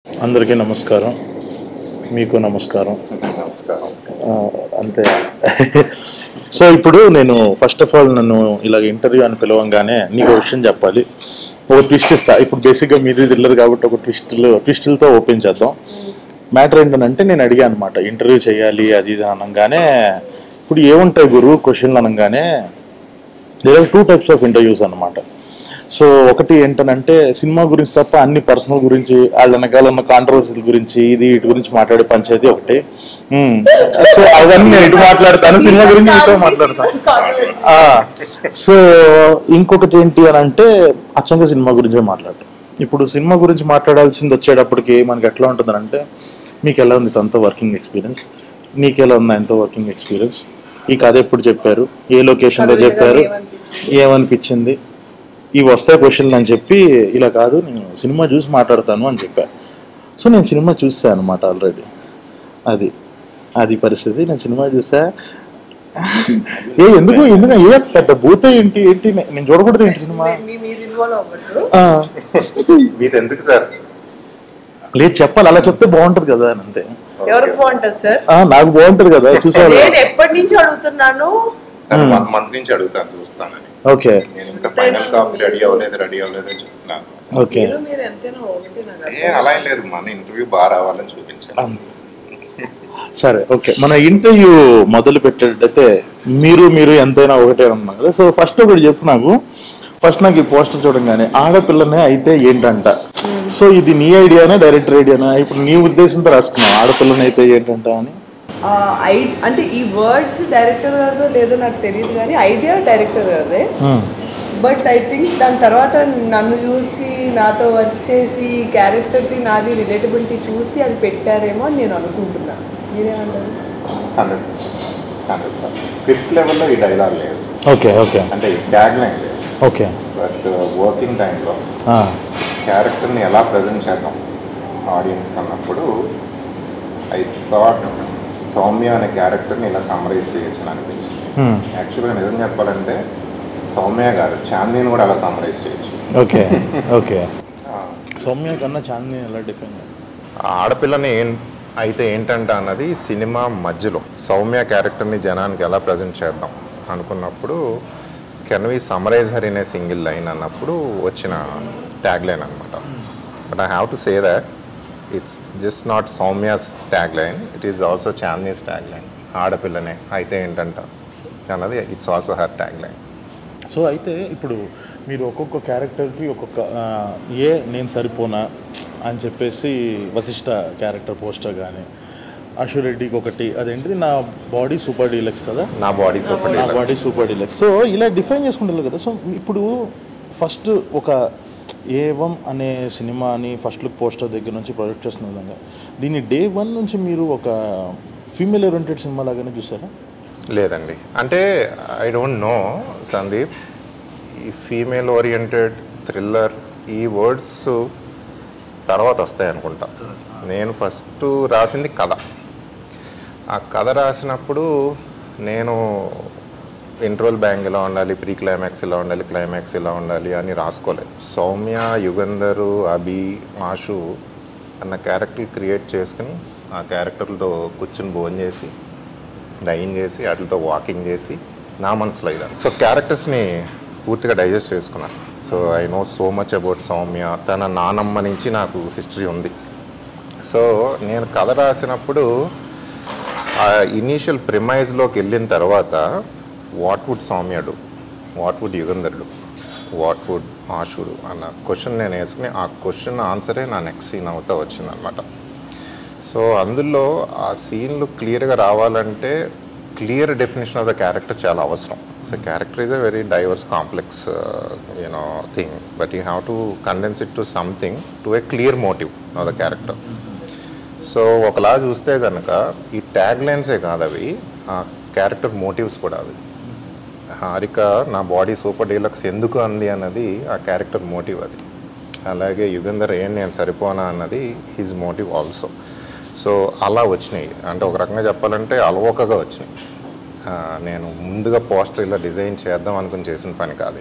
అందరికీ నమస్కారం మీకు నమస్కారం నమస్కారం ఆ, అంతే సో ఇప్పుడు నేను ఫస్ట్ ఆఫ్ ఆల్ నన్ను ఇలాగ ఇంటర్వ్యూ అని పిలవంగానే నీకు ఒక విషయం చెప్పాలి ఒక ట్విస్ట్ ఇస్తా ఇప్పుడు బేసిక్గా మీది థ్రిల్లర్ కాబట్టి ఒక ట్విస్ట్లు ట్విస్టులతో ఓపెన్ చేద్దాం మ్యాటర్ ఏంటంటే నేను అడిగాను అనమాట ఇంటర్వ్యూ చేయాలి అది ఇది అనగానే ఇప్పుడు ఏముంటాయి గురువు క్వశ్చన్లు అనగానే there are two types of interviews అన్నమాట సో ఒకటి ఏంటనంటే సినిమా గురించి తప్ప అన్ని పర్సనల్ గురించి వాళ్ళ వెనకాల ఉన్న కాంట్రవర్సీల గురించి ఇది ఇటు గురించి మాట్లాడే పంచాయతీ ఒకటి మ్మ్. సో అవన్నీ నేను ఇటు మాట్లాడతాను సినిమా గురించి ఇటు మాట్లాడతాను ఆ, సో ఇంకొకటి ఏంటి అని అంటే అచ్చంగా సినిమా గురించే మాట్లాడటం ఇప్పుడు సినిమా గురించి మాట్లాడాల్సింది వచ్చేటప్పటికి మనకి ఎట్లా ఉంటుందంటే మీకు ఎలా ఉంది తనతో వర్కింగ్ ఎక్స్పీరియన్స్ నీకు ఎలా ఉంది ఆయనతో వర్కింగ్ ఎక్స్పీరియన్స్ ఈ కథ ఎప్పుడు చెప్పారు ఏ లొకేషన్లో చెప్పారు ఏమనిపించింది ఇవి వస్తాయి క్వశ్చన్లు అని చెప్పి ఇలా కాదు నేను సినిమా చూసి మాట్లాడతాను అని చెప్పా సో నేను సినిమా చూసాను అనమాట ఆల్రెడీ అది అది పరిస్థితి నేను సినిమా చూసా ఏ ఎందుకు ఎందుకు ఏ పెద్ద భూత ఏంటి ఏంటి నే- నేను చూడకూడదు ఏంటి సినిమా మీ- మీరు ఇన్వాల్వ్ అవ్వద్దు ఆ, మీరు ఎందుకు సార్ లేదు చెప్పాలి అలా చెప్తే బాగుంటది కదా అని అంతే ఎవరికి బాగుంటది సార్ ఆ, నాకు బాగుంటది కదా చూసారు నేను ఎప్పటి నుంచి అడుగుతున్నాను వన్ మంత్ నుంచి అడుగుతాను చూస్తానని ఓకే నేను ఇంకా ఫైనల్ కాపీ రెడీ అవ్వలేదు రెడీ అవ్వలేదు అని చెప్తున్నాను ఓకే మీరు మీరు ఎంతైనా ఒకటి నాకు ఏ అలా ఏం లేదు మన ఇంటర్వ్యూ బాగా రావాలని చూపించాను సరే ఓకే మన ఇంటర్వ్యూ మొదలు పెట్టేటైతే మీరు మీరు ఎంతైనా ఒకటే ఉన్నాం కదా సో ఫస్ట్ ఒకటి చెప్పు నాకు ఫస్ట్ నాకు ఈ పోస్టర్ చూడంగానే ఆడపిల్లనే అయితే ఏంటంట సో ఇది నీ ఐడియానా డైరెక్టర్ ఐడియానా ఇప్పుడు నీ ఉద్దేశంతో రాసుకున్నావు ఆడపిల్లనే అయితే ఏంటంట అని ఆ, ఐ- అంటే ఈ వర్డ్స్ డైరెక్టర్ గారిదో లేదో నాకు తెలియదు కానీ ఐడియా డైరెక్టర్ గారిదే Hmm. బట్ ఐ థింక్ దాని తర్వాత నన్ను చూసి నాతో వర్క్ చేసి క్యారెక్టర్ది నాది రిలేటబిలిటీ చూసి అది పెట్టారేమో అని నేను అనుకుంటున్నాను మీరేమంటారు hundred percent hundred percent script లెవెల్లో ఈ డైలాగ్ లేదు ఓకే ఓకే అంటే ట్యాగ్ లైన్ లేదు ఓకే బట్ వర్కింగ్ టైంలో ఆ, క్యారెక్టర్ని ఎలా ప్రజెంట్ చేద్దాం ఆడియన్స్ కన్నప్పుడు ఐ థాట్ సౌమ్య అనే క్యారెక్టర్ని ఇలా సమ్మరైజ్ చేయొచ్చు అని అనిపించింది hmm. యాక్చువల్గా నిజం చెప్పాలంటే సౌమ్య గారు చాందీని కూడా అలా సమ్మరైజ్ చేయొచ్చు ఓకే ఓకే సౌమ్య కన్నా చాందిని ఎలా డిఫైన్ ఆ ఆడపిల్లని ఏం అయితే ఏంటంట అన్నది సినిమా మధ్యలో సౌమ్య క్యారెక్టర్ని జనానికి ఎలా ప్రజెంట్ చేద్దాం అనుకున్నప్పుడు can we summarise her in a single line అన్నప్పుడు వచ్చిన ట్యాగ్ లైన్ అనమాట but I have to say that it's just not Soumya's tag line it is also Chandni's tag line ఆడపిల్లనే అయితే ఏంటంట అన్నది it's also her tag line so అయితే ఇప్పుడు మీరు ఒక్కొక్క క్యారెక్టర్కి ఒక్కొక్క ఆ, ఏ నేను సరిపోనా అని చెప్పేసి వశిష్ట క్యారెక్టర్ పోస్టర్ కానీ అశురెడ్డికి ఒకటి అదేంటిది నా బాడీ సూపర్ డీలక్స్ కదా నా బాడీ సూపర్ నా బాడీ సూపర్ డీలక్స్ సో ఇలా డిఫైన్ చేసుకుంటారు కదా సో ఇప్పుడు ఫస్ట్ ఒక ఏవం అనే సినిమాని ఫస్ట్ లుక్ పోస్టర్ దగ్గర నుంచి ప్రొజెక్ట్ చేస్తున్న విధంగా దీన్ని డే వన్ నుంచి మీరు ఒక ఫీమేల్ ఓరియంటెడ్ సినిమా లాగానే చూసారా లేదండి అంటే ఐ డోంట్ నో సందీప్ ఈ ఫీమేల్ ఓరియంటెడ్ థ్రిల్లర్ ఈ వర్డ్స్ తర్వాత వస్తాయి అనుకుంటా నేను ఫస్ట్ రాసింది కథ ఆ కథ రాసినప్పుడు నేను ఇంట్రోల్ బ్యాంగ్ ఇలా ఉండాలి ప్రీ క్లైమాక్స్ ఇలా ఉండాలి క్లైమాక్స్ ఇలా ఉండాలి అని రాసుకోలేదు సౌమ్య యుగంధరు అభి ఆషు అన్న క్యారెక్టర్ క్రియేట్ చేసుకుని ఆ క్యారెక్టర్లతో కూర్చుని భోజనం చేసి డైన్ చేసి వాటితో వాకింగ్ చేసి నా మనసులో ఇదా సో క్యారెక్టర్స్ని పూర్తిగా డైజెస్ట్ చేసుకున్నాను so I know so much about Soumya తన నానమ్మ నుంచి నాకు హిస్టరీ ఉంది సో నేను కథ రాసినప్పుడు ఆ ఇనీషియల్ ప్రిమైజ్లోకి వెళ్ళిన తర్వాత what would Soumya do what would Yugandhar do what would Ashu do అన్న క్వశ్చన్ నేను వేసుకుని ఆ క్వశ్చన్ ఆన్సరే నా నెక్స్ట్ సీన్ అవుతా వచ్చిందనమాట సో అందులో ఆ సీన్లు క్లియర్గా రావాలంటే clear definition of the character చాలా అవసరం so character is a very diverse complex you know thing but you have to condense it to something to a clear motive of the character so ఒకలా చూస్తే కనుక ఈ ట్యాగ్ లైన్సే కాదు అవి ఆ character motifs కూడా అవి హారిక నా బాడీ సూపర్ డీలక్స్ ఎందుకు అంది అన్నది ఆ క్యారెక్టర్ మోటివ్ అది అలాగే యుగంధర్ ఏం నేను సరిపోనా అన్నది హిజ్ మోటివ్ ఆల్సో సో అలా వచ్చినాయి అంటే ఒక రకంగా చెప్పాలంటే అలవోకగా వచ్చినాయి ఆ, నేను ముందుగా పోస్టర్ ఇలా డిజైన్ చేద్దాం అనుకుని చేసిన పని కాదు ఇది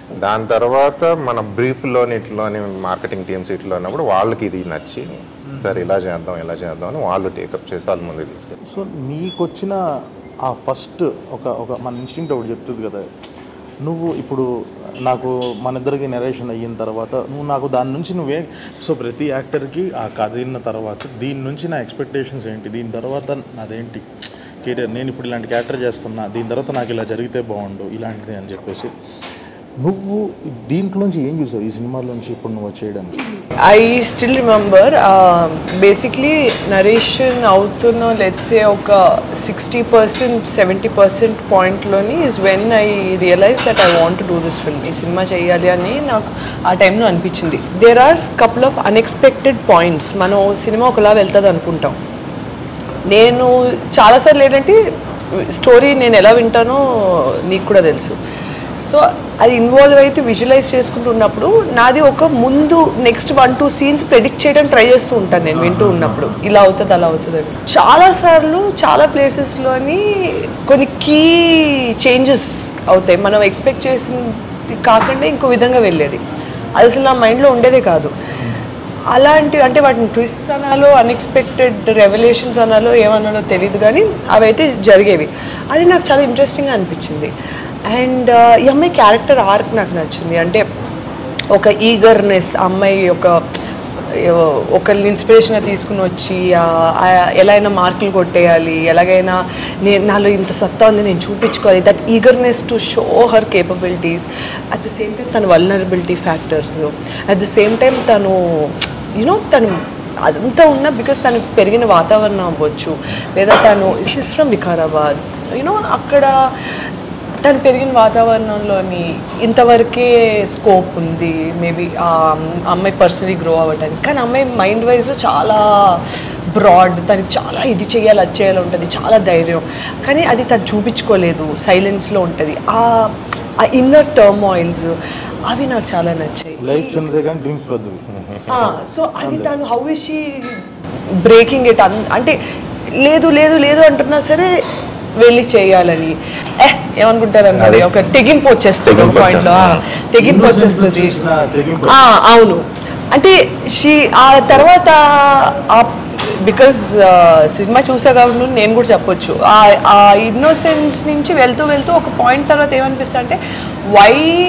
దాని తర్వాత మన బ్రీఫ్లోని ఇట్లోని మార్కెటింగ్ టీమ్స్ ఇట్లో ఉన్నప్పుడు వాళ్ళకి ఇది నచ్చి సరే ఇలా చేద్దాం ఇలా చేద్దాం అని వాళ్ళు టేకప్ చేసి వాళ్ళ ముందు తీసుకెళ్ళి సో నీకు వచ్చిన ఆ ఫస్ట్ ఒక ఒక మన ఇన్స్టింక్ట్ ఒకటి చెప్తుంది కదా నువ్వు ఇప్పుడు నాకు మన ఇద్దరికి నెరేషన్ అయిన తర్వాత నువ్వు నాకు దాని నుంచి నువ్వే సో ప్రతి యాక్టర్కి ఆ కథ విన్న తర్వాత దీని నుంచి నా ఎక్స్పెక్టేషన్స్ ఏంటి దీని తర్వాత నాదేంటి కెరియర్ నేను ఇప్పుడు ఇలాంటి క్యారెక్టర్ చేస్తున్నా దీని తర్వాత నాకు ఇలా జరిగితే బాగుండు ఇలాంటిది అని చెప్పేసి నువ్వు దీంట్లోంచి ఏం చూసావు ఈ సినిమాలోంచి ఇప్పుడు నువ్వు చేయడానికి I still remember basically narration అవుతున్న లెట్సే ఒక సిక్స్టీ పర్సెంట్ సెవెంటీ పర్సెంట్ పాయింట్లోని is when I realise that I want do this film ఈ సినిమా చేయాలి అని నాకు ఆ టైంలో అనిపించింది there are couple of unexpected points మనం సినిమా ఒకలా వెళ్తుంది అనుకుంటాం నేను చాలాసార్లు ఏంటంటే స్టోరీ నేను ఎలా వింటానో నీకు కూడా తెలుసు సో అది ఇన్వాల్వ్ అయితే విజువలైజ్ చేసుకుంటున్నప్పుడు నాది ఒక ముందు next one two scenes predict చేయడం ట్రై చేస్తూ ఉంటాను నేను వింటూ ఉన్నప్పుడు ఇలా అవుతుంది అలా అవుతుంది అని చాలాసార్లు చాలా ప్లేసెస్లోని కొన్ని కీ చేంజెస్ అవుతాయి మనం ఎక్స్పెక్ట్ చేసింది కాకుండా ఇంకో విధంగా వెళ్ళేది అది అసలు నా మైండ్లో ఉండేదే కాదు అలాంటి అంటే వాటిని ట్విస్ట్ అనాలో అన్ఎక్స్పెక్టెడ్ రెవల్యూషన్స్ అనాలో ఏమన్నాలో తెలియదు కానీ అవి అయితే జరిగేవి అది నాకు చాలా ఇంట్రెస్టింగ్గా అనిపించింది అండ్ ఈ అమ్మాయి క్యారెక్టర్ ఆర్క్ నాకు నచ్చింది అంటే ఒక ఈగర్నెస్ అమ్మాయి ఒక ఒకరిని ఇన్స్పిరేషన్గా తీసుకుని వచ్చి ఆ, ఆ, ఎలా అయినా మార్కులు కొట్టేయాలి ఎలాగైనా నేను నాలో ఇంత సత్తా ఉంది నేను చూపించుకోవాలి that eagerness to show her capabilities at the same time తన vulnerability factors at the same time తను యూనో తను అదంతా ఉన్నా బికాస్ తను పెరిగిన వాతావరణం అవ్వచ్చు లేదా తను షిస్ ఫ్రమ్ వికారాబాద్ యూనో అక్కడ తను పెరిగిన వాతావరణంలోని ఇంతవరకే స్కోప్ ఉంది మేబీ ఆ అమ్మాయి పర్సనలీ గ్రో అవ్వడానికి కానీ అమ్మాయి మైండ్ వైజ్లో చాలా బ్రాడ్ తనకి చాలా ఇది చేయాలి అది చేయాలి ఉంటుంది చాలా ధైర్యం కానీ అది తను చూపించుకోలేదు సైలెన్స్లో ఉంటుంది ఆ ఆ ఇన్నర్ టర్మాయిల్స్ అవి నాకు చాలా నచ్చాయి లైఫ్ చిన్నదే కానీ డ్రీమ్స్ పెద్దవి సో అది తను how is she breaking it అంటే లేదు లేదు లేదు అంటున్నా సరే వెళ్ళి చేయాలని ఏ ఏమనుకుంటారు అన్నది ఒక తెగింపు వచ్చేస్తుంది ఒక తెగింపు పాయింట్ లో వచ్చేస్తుంది. తెగింపు వచ్చేస్తుంది చేసిన తెగింపు. ఆ, అవును అంటే షీ ఆ తర్వాత బికాజ్ సినిమా చూసా కాబట్టి నేను కూడా చెప్పొచ్చు ఆ- ఆ ఇన్నోసెన్స్ నుంచి వెళ్తూ వెళ్తూ ఒక పాయింట్ తర్వాత ఏమనిపిస్తుంది అంటే వై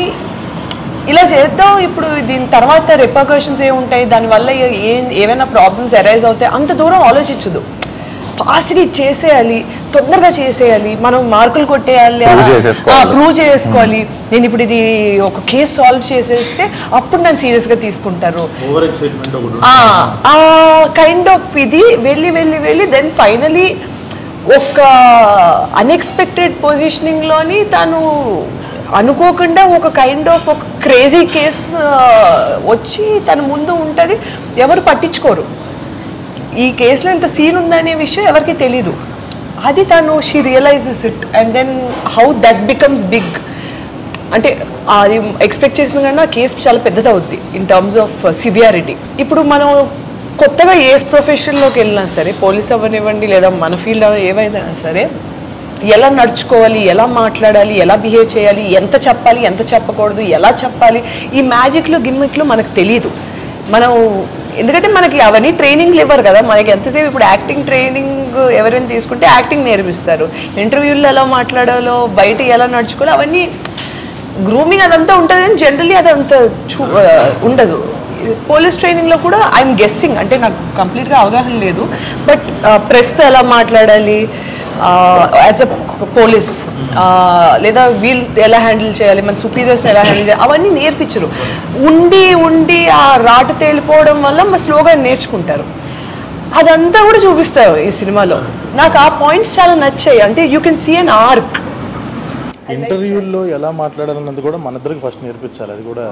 ఇలా చేద్దాం ఇప్పుడు దీని తర్వాత రిపర్కషన్స్ ఏముంటాయి దానివల్ల ఏ- ఏ ఏమైనా ప్రాబ్లమ్స్ అరైజ్ అవుతాయి అంత దూరం ఆలోచించదు ఫాస్ట్గా ఇది చేసేయాలి తొందరగా చేసేయాలి మనం మార్కులు కొట్టేయాలి Prove చేసేసుకోవాలి. ప్రూవ్ చేసుకోవాలి నేను ఇప్పుడు ఇది ఒక కేసు సాల్వ్ చేసేస్తే అప్పుడు నన్ను సీరియస్గా తీసుకుంటారు ఓవర్ ఎక్సైట్మెంట్ ఒకటి ఆ కైండ్ ఆఫ్ ఇది వెళ్ళి వెళ్ళి వెళ్ళి దెన్ ఫైనలీ ఒక అన్ఎక్స్పెక్టెడ్ పొజిషనింగ్లోని తను అనుకోకుండా ఒక కైండ్ ఆఫ్ ఒక క్రేజీ కేస్ వచ్చి తన ముందు ఉంటుంది ఎవరు పట్టించుకోరు ఈ కేసులో ఇంత సీన్ ఉందనే విషయం ఎవరికి తెలీదు అది తను she realises it and then how that becomes big అంటే అది ఎక్స్పెక్ట్ చేసిన కన్నా కేసు చాలా పెద్దదవుద్ది ఇన్ టర్మ్స్ ఆఫ్ సివియారిటీ ఇప్పుడు మనం కొత్తగా ఏ ప్రొఫెషన్లోకి వెళ్ళినా సరే పోలీస్ అవ్వనివ్వండి లేదా మన ఫీల్డ్ ఏవైనా సరే ఎలా నడుచుకోవాలి ఎలా మాట్లాడాలి ఎలా బిహేవ్ చేయాలి ఎంత చెప్పాలి ఎంత చెప్పకూడదు ఎలా చెప్పాలి ఈ మ్యాజిక్లు గిమ్మిక్లు మనకు తెలియదు మనం ఎందుకంటే మనకి అవన్నీ ట్రైనింగ్లు ఇవ్వరు కదా మనకి ఎంతసేపు ఇప్పుడు యాక్టింగ్ ట్రైనింగ్ ఎవరైనా తీసుకుంటే యాక్టింగ్ నేర్పిస్తారు ఇంటర్వ్యూల్లో ఎలా మాట్లాడాలో బయట ఎలా నడుచుకోవాలో అవన్నీ గ్రూమింగ్ అదంతా ఉంటుంది కానీ జనరలీ అదంతా చూ ఆ, ఉండదు పోలీస్ ట్రైనింగ్లో కూడా ఐఎమ్ గెస్సింగ్ అంటే నాకు కంప్లీట్గా అవగాహన లేదు బట్ ప్రెస్తో ఎలా మాట్లాడాలి యాజ్ అ పోలీస్ లేదా వీల్ ఎలా హ్యాండిల్ చేయాలి మన సుపీరియర్స్ ఎలా హ్యాండిల్ చేయాలి అవన్నీ నేర్పించరు ఉండి ఉండి ఆ రాటు తేలిపోవడం వల్ల మా స్లోగా నేర్చుకుంటారు అదంతా కూడా చూపిస్తారు ఈ సినిమాలో నాకు ఆ పాయింట్స్ చాలా నచ్చాయి అంటే you can see an arc ఇంటర్వ్యూల్లో ఎలా మాట్లాడాలన్నది కూడా మన ఇద్దరికి ఫస్ట్ నేర్పించాలి అది కూడా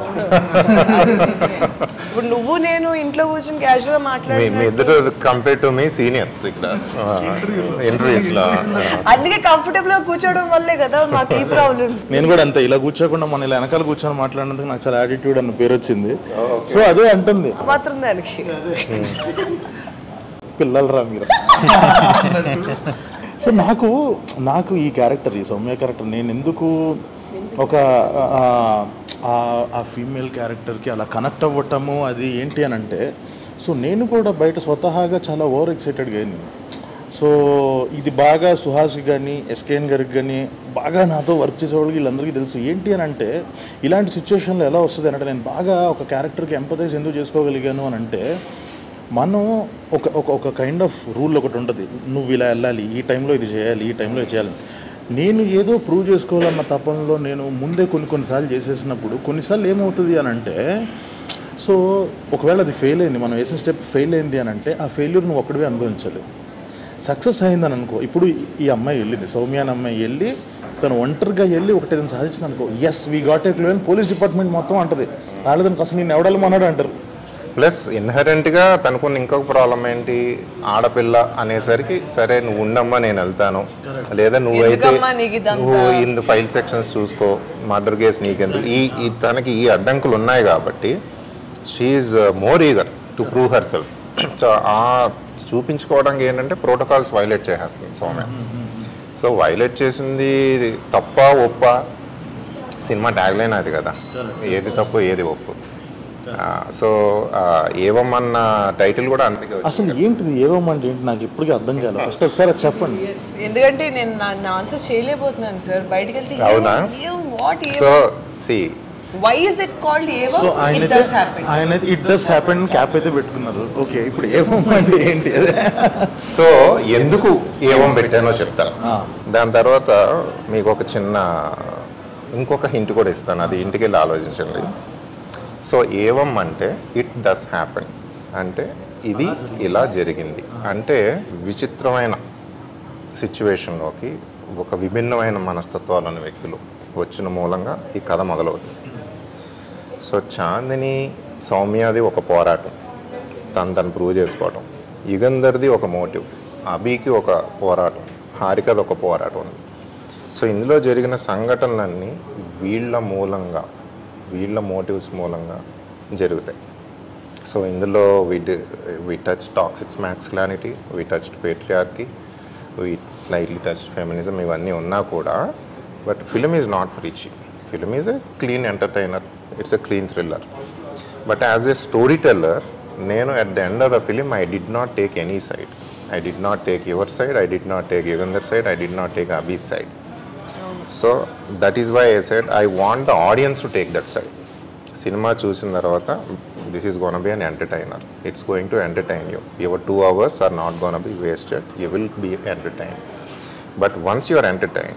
ఇప్పుడు నువ్వు నేను ఇంట్లో కూర్చొని క్యాజువల్ గా మీ మీ మాట్లాడిన ఇద్దరు కంపేర్ టు మీ సీనియర్స్ ఇక్కడ ఇంటర్వ్యూస్ లో అందుకే కంఫర్టబుల్ గా కూర్చోవడం వల్లే కదా మాకు ఈ ప్రాబ్లమ్స్ నేను కూడా అంతే ఇలా కూర్చోకుండా మన ఇలా వెనకాల కూర్చొని మాట్లాడినందుకు నాకు చాలా యాటిట్యూడ్ అన్న పేరు వచ్చింది సో అదే అంటుంది మాత్రం దానికి పిల్లలరా మీరు సో నాకు నాకు ఈ క్యారెక్టర్ ఈ సౌమ్య క్యారెక్టర్ నేను ఎందుకు ఒక ఆ, ఆ ఆ ఫీమేల్ క్యారెక్టర్కి అలా కనెక్ట్ అవ్వటము అది ఏంటి అని అంటే సో నేను కూడా బయట స్వతహాగా చాలా ఓవర్ ఎక్సైటెడ్గా అయింది సో ఇది బాగా సుహాసి కానీ ఎస్కేఎన్ గారికి కానీ బాగా నాతో వర్క్ చేసేవాళ్ళకి వీళ్ళందరికీ తెలుసు ఏంటి అని అంటే ఇలాంటి సిచ్యువేషన్లో ఎలా వస్తుంది అంటే నేను బాగా ఒక క్యారెక్టర్కి ఎంపతైజ్ ఎందుకు చేసుకోగలిగాను అని అంటే మనం ఒక ఒక ఒక కైండ్ ఆఫ్ రూల్ ఒకటి ఉంటుంది నువ్వు ఇలా వెళ్ళాలి ఈ టైంలో ఇది చేయాలి ఈ టైంలో ఇది చేయాలి నేను ఏదో ప్రూవ్ చేసుకోవాలన్న తపనలో నేను ముందే కొన్ని కొన్నిసార్లు చేసేసినప్పుడు కొన్నిసార్లు ఏమవుతుంది అని అంటే సో ఒకవేళ అది ఫెయిల్ అయింది మనం వేసిన స్టెప్ ఫెయిల్ అయింది అని అంటే ఆ ఫెయిల్యూర్ నువ్వు ఒక్కడివే అనుభవించాలి సక్సెస్ అయిందని అనుకో ఇప్పుడు ఈ అమ్మాయి వెళ్ళింది సౌమ్య అనే అమ్మాయి వెళ్ళి తను ఒంటరిగా వెళ్ళి ఒకటి ఏదైనా సాధించింది అనుకో yes we got a clue అని పోలీస్ డిపార్ట్మెంట్ మొత్తం అంటది వాళ్ళదని అసలు నేను ఎవడాలమన్నాడు అంటారు ప్లస్ ఇన్హరెంట్గా తనకున్న ఇంకొక ప్రాబ్లం ఏంటి ఆడపిల్ల అనేసరికి సరే నువ్వు ఉండమ్మా నేను వెళ్తాను లేదా నువ్వైతే ఎందుకమ్మా నీకు ఇదంతా? నువ్వు ఇన్ ఫైల్ సెక్షన్స్ చూసుకో మర్డర్ కేసు నీకెందుకు ఈ ఈ తనకి ఈ అడ్డంకులు ఉన్నాయి కాబట్టి she's more eager to prove herself so ఆ చూపించుకోవడానికి ఏంటంటే ప్రోటోకాల్స్ వైలేట్ చేసేస్తుంది సౌమ్య సో వైలేట్ చేసింది తప్ప ఒప్ప సినిమా ట్యాగ్లైన్ అది కదా ఏది తప్పు ఏది ఒప్పు సో ఏవం అన్న టైటిల్ కూడా అంతే అసలు ఏంటిది ఏమోమంటే ఏంటి నాకు ఇప్పటికీ అర్థం కాలేదు ఫస్ట్ ఒకసారి అది చెప్పండి Yes. ఎందుకంటే నేను నా నా ఆన్సర్ చేయలేకపోతున్నాను సార్ బయటికి వెళ్తే అవునా? What so C Y is it called ఏవో సో ఇట్ ఆయన డస్ హ్యాపెన్ ఆయన ఇట్ డస్ హ్యాపెన్ క్యాప్ అయితే పెట్టుకున్నారు ఓకే ఇప్పుడు ఏమోమంటే ఏంటి అదే సో ఎందుకు ఏవం పెట్టానో చెప్తాను ఆ. దాని తర్వాత మీకు ఒక చిన్న ఇంకొక హింట్ కూడా ఇస్తాను అది ఇంటికి వెళ్ళి ఆలోచించండి సో ఏవం అంటే ఇట్ డస్ హ్యాపెన్ అంటే ఇది ఇలా జరిగింది అంటే విచిత్రమైన సిచ్యువేషన్లోకి ఒక విభిన్నమైన మనస్తత్వాలున్న వ్యక్తులు వచ్చిన మూలంగా ఈ కథ మొదలవుతుంది సో చాందిని సౌమ్యది ఒక పోరాటం తను తను ప్రూవ్ చేసుకోవటం యుగంధర్ది ఒక మోటివ్ అభికి ఒక పోరాటం హారికది ఒక పోరాటం ఉంది సో ఇందులో జరిగిన సంఘటనలన్నీ వీళ్ళ మూలంగా వీళ్ళ మోటివ్స్ మూలంగా జరుగుతాయి సో ఇందులో we we touch toxic masculinity we touch patriarchy we slightly touch feminism ఇవన్నీ ఉన్నా కూడా but film is not preachy film is a clean entertainer it's a clean thriller but as a storyteller నేను at the end of the film I did not take any side I did not take your side I did not take Yugandhar side I did not take Abhi's side so that is why I said I want the audience to take that side cinema చూసిన తర్వాత this is gonna be an entertainer it's going to entertain you your two hours are not gonna be wasted you will be entertain but once you are entertain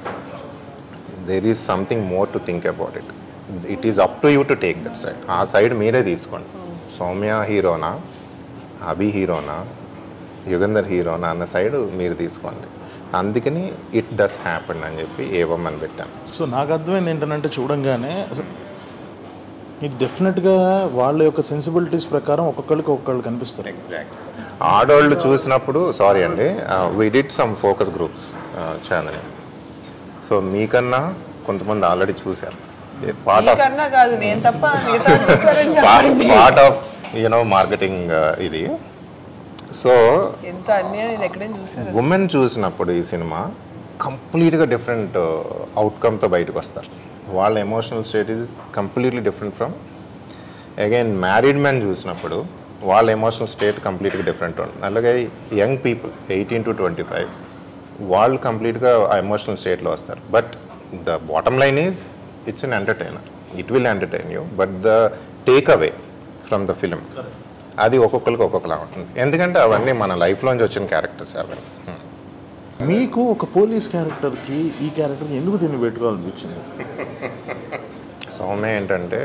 there is something more to think about it it is up to you to take that side ఆ సైడ్ మీరే తీసుకోండి సౌమ్య హీరోనా అభి హీరోనా యుగంధర్ హీరోనా అన్న side మీరు తీసుకోండి అందుకని ఇట్ డస్ హ్యాపెన్ అని చెప్పి ఏవం అని పెట్టాను సో నాకు అర్థమైంది ఏంటంటే చూడంగానే అసలు ఇది డెఫినెట్గా వాళ్ళ యొక్క సెన్సిబిలిటీస్ ప్రకారం ఒక్కొక్కరికి ఒక్కొక్కళ్ళు కనిపిస్తారు ఎగ్జాక్ట్ ఆడవాళ్ళు చూసినప్పుడు సారీ అండి we did some focus groups Chandni so మీకన్నా కొంతమంది ఆల్రెడీ చూశారు పార్ట్ ఆఫ్ మీకన్నా కాదు నేను తప్ప మిగతా చూస్తారని చెప్పండి పార్ట్ ఆఫ్ యూనో మార్కెటింగ్ ఇది సో ఎంత అన్యాయం ఇది ఎక్కడైనా చూసారు ఉమెన్ చూసినప్పుడు ఈ సినిమా కంప్లీట్గా డిఫరెంట్ అవుట్కమ్తో బయటకు వస్తారు వాళ్ళ emotional state is completely different from again married men చూసినప్పుడు వాళ్ళ ఎమోషనల్ స్టేట్ కంప్లీట్గా డిఫరెంట్ ఉంటుంది అలాగే young people eighteen to twenty five వాళ్ళు కంప్లీట్గా ఆ ఎమోషనల్ స్టేట్లో వస్తారు but the bottom line is it's an entertainer it will entertain you but the takeaway from the film అది ఒక్కొక్కరికి ఒక్కొక్కలా ఉంటుంది ఎందుకంటే అవన్నీ మన లైఫ్లోంచి వచ్చిన క్యారెక్టర్స్ అవన్నీ Hmm. మీకు ఒక పోలీస్ క్యారెక్టర్కి ఈ క్యారెక్టర్కి ఎందుకు దీన్ని పెట్టుకోవాలనిపించింది సౌమ్య ఏంటంటే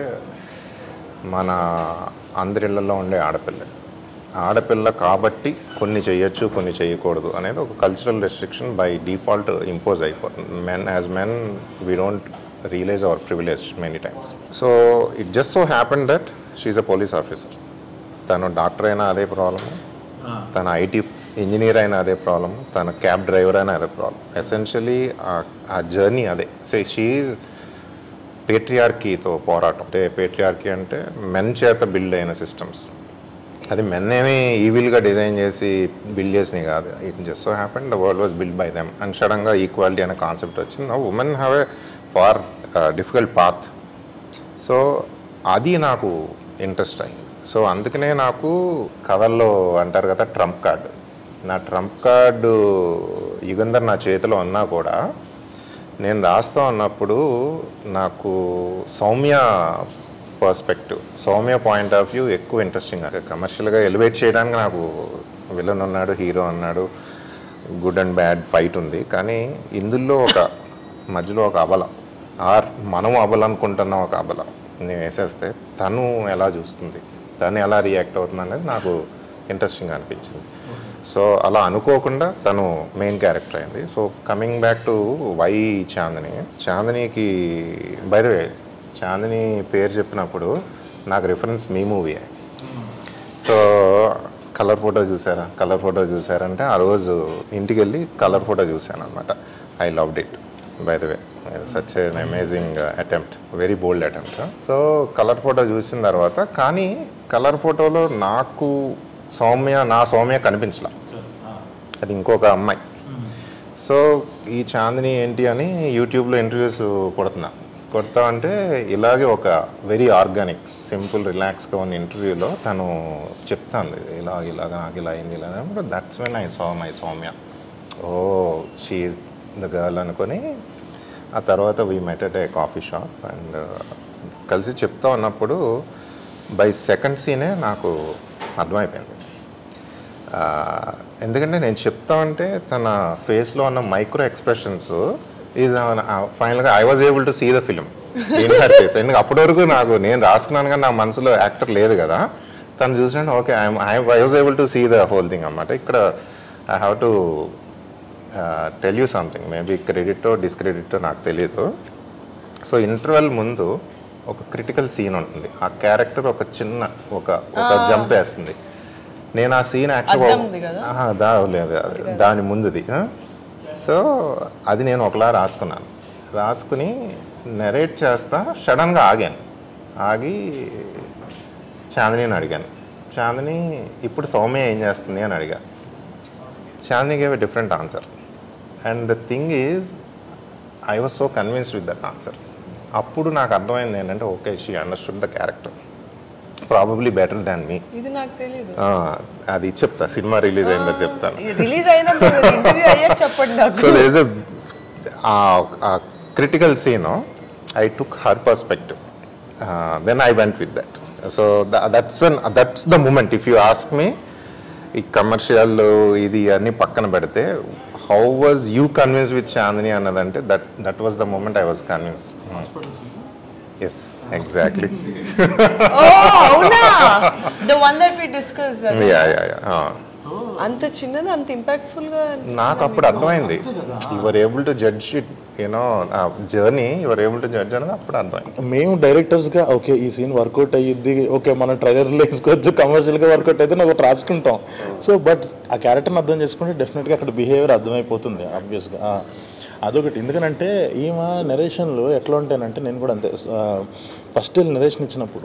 మన అందరిళ్ళల్లో ఉండే ఆడపిల్ల ఆడపిల్ల కాబట్టి కొన్ని చేయొచ్చు కొన్ని చేయకూడదు అనేది ఒక cultural restriction by default impose అయిపోతుంది men as men we don't realise our privilege many times so it just so happen that she's a police officer తను డాక్టర్ అయినా అదే ప్రాబ్లము తన ఐటీ ఇంజనీర్ అయినా అదే ప్రాబ్లమ్ తన క్యాబ్ డ్రైవర్ అయినా అదే ప్రాబ్లం ఎసెన్షియలీ ఆ జర్నీ అదే సో షీఈ్ పేట్రియార్కీతో పోరాటం అంటే పేట్రియార్కీ అంటే మెన్ చేత బిల్డ్ అయిన సిస్టమ్స్ అది మెన్ ఏమి ఈవిల్గా డిజైన్ చేసి బిల్డ్ చేసినవి కాదు it just so happen the world was build by them and సడన్గా ఈక్వాలిటీ అనే కాన్సెప్ట్ వచ్చింది women have a far difficult path so so అది నాకు ఇంట్రెస్ట్ అయింది సో అందుకనే నాకు కథల్లో అంటారు కదా ట్రంప్ కార్డు నా ట్రంప్ కార్డు యుగంధర్ నా చేతిలో ఉన్నా కూడా నేను రాస్తా ఉన్నప్పుడు నాకు Soumya perspective Soumya point of view ఎక్కువ ఇంట్రెస్టింగ్ కమర్షియల్గా ఎలివేట్ చేయడానికి నాకు విలన్ ఉన్నాడు హీరో అన్నాడు గుడ్ అండ్ బ్యాడ్ ఫైట్ ఉంది కానీ ఇందులో ఒక మధ్యలో ఒక అబల ఆర్ మనం అబల అనుకుంటున్న ఒక అబల నేను వేసేస్తే తను ఎలా చూస్తుంది తను ఎలా రియాక్ట్ అవుతుంది అనేది నాకు ఇంట్రెస్టింగ్ అనిపించింది సో అలా అనుకోకుండా తను మెయిన్ క్యారెక్టర్ అయింది so coming back to why Chandini చాందినికి బై ద వే చాందిని పేరు చెప్పినప్పుడు నాకు రిఫరెన్స్ మీ మూవీ సో కలర్ ఫోటో చూసారా కలర్ ఫోటో చూసారంటే ఆ రోజు ఇంటికి వెళ్ళి కలర్ ఫోటో చూశాను అనమాట I loved it by the way such amazing attempt very bold attempt so colour photo చూసిన తర్వాత కానీ కలర్ ఫోటోలో నాకు సౌమ్య నా సౌమ్య కనిపించలా అది ఇంకొక అమ్మాయి సో ఈ చాందిని ఏంటి అని యూట్యూబ్లో ఇంటర్వ్యూస్ కొడుతున్నా కొడతా అంటే ఇలాగే ఒక వెరీ ఆర్గానిక్ సింపుల్ రిలాక్స్గా ఉన్న ఇంటర్వ్యూలో తను చెప్తాను ఇలా ఇలాగ నాకు ఇలా అయింది ఇలా that's when I saw my Soumya oh she the girl అనుకొని ఆ తర్వాత we met at a coffee shop and కలిసి చెప్తా ఉన్నప్పుడు బై సెకండ్ సీనే నాకు అర్థమైపోయింది ఆ, ఎందుకంటే నేను చెప్తా ఉంటే తన ఫేస్లో ఉన్న మైక్రో ఎక్స్ప్రెషన్స్ ఇది ఫైనల్గా I was able to see the film in her face ఎందుకంటే అప్పటి వరకు నాకు నేను రాసుకున్నాను కానీ నా మనసులో యాక్టర్ లేదు కదా తను చూసినట్టు okay I was able to see the whole thing అనమాట ఇక్కడ I have to tell you something maybe క్రెడిటో డిస్క్రెడిటో నాకు తెలియదు సో ఇంటర్వెల్ ముందు ఒక క్రిటికల్ సీన్ ఉంటుంది ఆ క్యారెక్టర్ ఒక చిన్న ఒక ఒక జంప్ వేస్తుంది నేను ఆ సీన్ అద్దంది కదా? యాక్టివ్ దా లేదు అది దాని ముందుది ఆ? సో అది నేను ఒకలా రాసుకున్నాను రాసుకుని నెరేట్ చేస్తా సడన్గా ఆగాను ఆగి చాందిని అడిగాను చాందిని ఇప్పుడు సౌమ్య ఏం చేస్తుంది అని అడిగా Chandini gave a different answer and the thing is I was so convinced with that answer అప్పుడు నాకు అర్థమైంది ఏంటంటే okay she understood the character probably better than me ఇది నాకు తెలియదు అది చెప్తా సినిమా రిలీజ్ అయిందో చెప్తాను రిలీజ్ అయినప్పుడు ఇంటర్వ్యూ అయ్యాక చెప్పండి నాకు so this a critical scene no? i took her perspective uh, then i went with that so tha- that's when that's the moment if you ask me ఈ commercial ఇది అన్ని పక్కన పెడితే how was you convince with Chandini అన్నదంటే that that was the moment I was convince yes exactly oh అవునా the one that we discuss ya ya ya అంత చిన్నది అంత ఇంపాక్ట్ఫుల్ గా నాకు అప్పుడు అర్థమైంది your able to judge it you know ఆ journey your able to judge అనేది అప్పుడు అర్థమైంది మేము డైరెక్టర్స్గా ఓకే ఈ సీన్ వర్కౌట్ అయ్యిద్ది ఓకే మన ట్రైలర్లో వేసుకోవచ్చు కమర్షియల్గా వర్కౌట్ అయితే ఒకటి రాసుకుంటాం సో బట్ ఆ క్యారెక్టర్ని అర్థం చేసుకుంటే డెఫినెట్గా అక్కడ బిహేవియర్ అర్థమైపోతుంది ఆబ్వియస్గా అదొకటి ఎందుకనంటే ఈమె నెరేషన్లో ఎట్లా ఉంటానంటే నేను కూడా అంతే ఫస్ట్ నెరేషన్ ఇచ్చినప్పుడు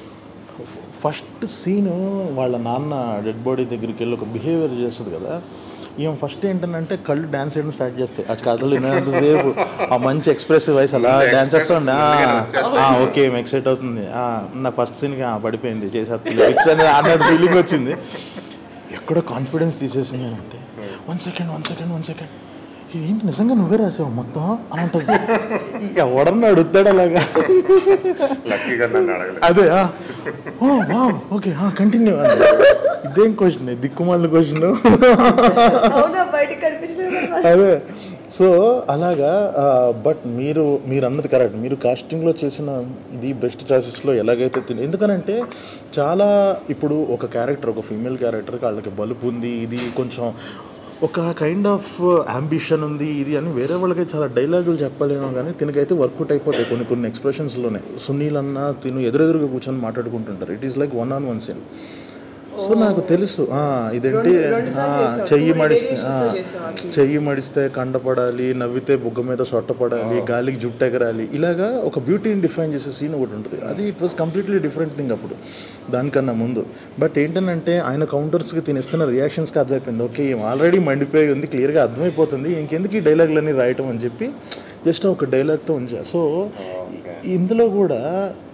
ఫస్ట్ సీను వాళ్ళ నాన్న డెడ్ బాడీ దగ్గరికి వెళ్ళి ఒక బిహేవియర్ చేస్తుంది కదా ఈమె ఫస్ట్ ఏంటంటే కళ్ళు డ్యాన్స్ చేయడం స్టార్ట్ చేస్తాయి ఆ కథలు వినేంతసేపు ఆ మంచి ఎక్స్ప్రెసివ్ వాయిస్ అలా డ్యాన్స్ చేస్తా ఉండే ఓకే ఏం ఎక్సైట్ అవుతుంది ఆ, నా ఫస్ట్ సీన్కి పడిపోయింది చేసేస్తుంది అన్నట్టు ఫీలింగ్ వచ్చింది ఎక్కడో కాన్ఫిడెన్స్ తీసేసింది అంటే one second one second one second ఏంటి నిజంగా నువ్వే రాసావు మొత్తం అని అంటుంది ఎవడన్నా అడుగుతాడు అలాగా లక్కీగా నన్ను అడగలేదు అదే ఆ. ఓ వావ్ ఓకే కంటిన్యూ ఇదేం క్వశ్చన్ దిక్కుమాలిన క్వశ్చన్ అవునా బయటకు కనిపించలేదు అదే సో అలాగా బట్ మీరు మీరు అన్నది కరెక్ట్ మీరు కాస్టింగ్లో చేసిన ది బెస్ట్ చాయిసెస్లో ఎలాగైతే తిని ఎందుకనంటే చాలా ఇప్పుడు ఒక క్యారెక్టర్ ఒక ఫీమేల్ క్యారెక్టర్కి వాళ్ళకి బలుపు ఉంది ఇది కొంచెం ఒక కైండ్ ఆఫ్ అంబిషన్ ఉంది ఇది అని వేరే వాళ్ళకి చాలా డైలాగులు చెప్పలేము కానీ తినకైతే వర్కౌట్ అయిపోతాయి కొన్ని కొన్ని ఎక్స్ప్రెషన్స్లోనే సునీల్ అన్న తిను ఎదురెదురుగా కూర్చొని మాట్లాడుకుంటుంటారు it is like one on one scene so నాకు తెలుసు ఆ, ఇదేంటి ఆ, చెయ్యి మడిస్తే ఆ, చెయ్యి మడిస్తే కండపడాలి నవ్వితే బుగ్గ మీద సొట్టపడాలి గాలికి జుట్టు ఎగరాలి ఇలాగా ఒక బ్యూటీని డిఫైన్ చేసే సీన్ ఒకటి ఉంటుంది అది it was completely different thing అప్పుడు దానికన్నా ముందు బట్ ఏంటంటే ఆయన కౌంటర్స్కి తినిస్తున్న రియాక్షన్స్కి అర్థమైపోయింది ఓకే ఆల్రెడీ మండిపోయి ఉంది క్లియర్గా అర్థమైపోతుంది ఇంకెందుకు ఈ డైలాగులన్నీ రాయటం అని చెప్పి జస్ట్ ఒక డైలాగ్తో ఉంచా సో ఇందులో కూడా